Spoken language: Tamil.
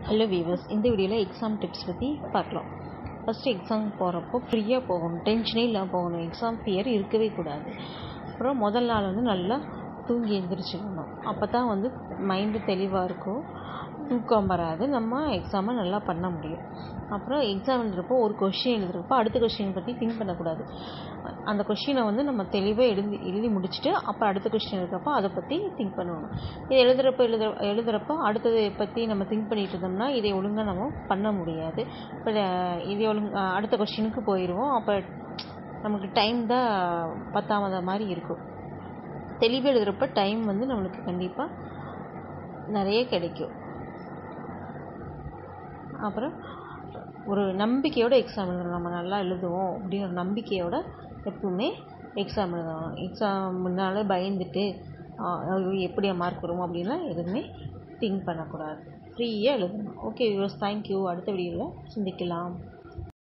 ஹலோ வீவர்ஸ் இந்த வீடியோவில் எக்ஸாம் டிப்ஸ் பற்றி பார்க்கலாம் ஃபஸ்ட்டு எக்ஸாம் போகிறப்போ ஃப்ரீயாக போகணும் டென்ஷனே இல்லாமல் போகணும் எக்ஸாம் ஃபியர் இருக்கவே கூடாது அப்புறம் முதல் நாள் வந்து நல்லா தூங்கி எழுந்திரிச்சிக்கணும் அப்போ தான் வந்து மைண்டு தெளிவாக இருக்கும் தூக்கம் வராது நம்ம எக்ஸாமை நல்லா பண்ண முடியும் அப்புறம் எக்ஸாம் எழுதுகிறப்போ ஒரு கொஷின் எழுதுகிறப்போ அடுத்த கொஷின் பற்றி திங்க் பண்ணக்கூடாது அந்த கொஷினை வந்து நம்ம தெளிவாக எழுதி எழுதி முடிச்சுட்டு அப்புறம் அடுத்த கொஷின் எழுதுகிறப்போ அதை பற்றி திங்க் பண்ணணும் இது எழுதுகிறப்ப எழுத எழுதுகிறப்போ அடுத்ததை பற்றி நம்ம திங்க் பண்ணிட்டு இருந்தோம்னா இதை ஒழுங்காக நம்ம பண்ண முடியாது இப்போ இது ஒழுங்கு அடுத்த கொஷினுக்கு போயிடுவோம் அப்போ நமக்கு டைம் தான் பத்தாமத மாதிரி இருக்கும் தெளிவாக எழுதுகிறப்ப டைம் வந்து நம்மளுக்கு கண்டிப்பாக நிறைய கிடைக்கும் அப்புறம் ஒரு நம்பிக்கையோட எக்ஸாம் எழுதணும் நம்ம நல்லா எழுதுவோம் அப்படின்னு ஒரு நம்பிக்கையோட எப்பவுமே எக்ஸாம் எழுதணும் எக்ஸாம் முன்னால் பயந்துட்டு எப்படி மார்க் வரும் அப்படின்லாம் எதுவுமே திங்க் பண்ணக்கூடாது ஃப்ரீயாக எழுதணும் ஓகே வியூவர்ஸ் தேங்க்யூ அடுத்த வீடியோவில் சந்திக்கலாம்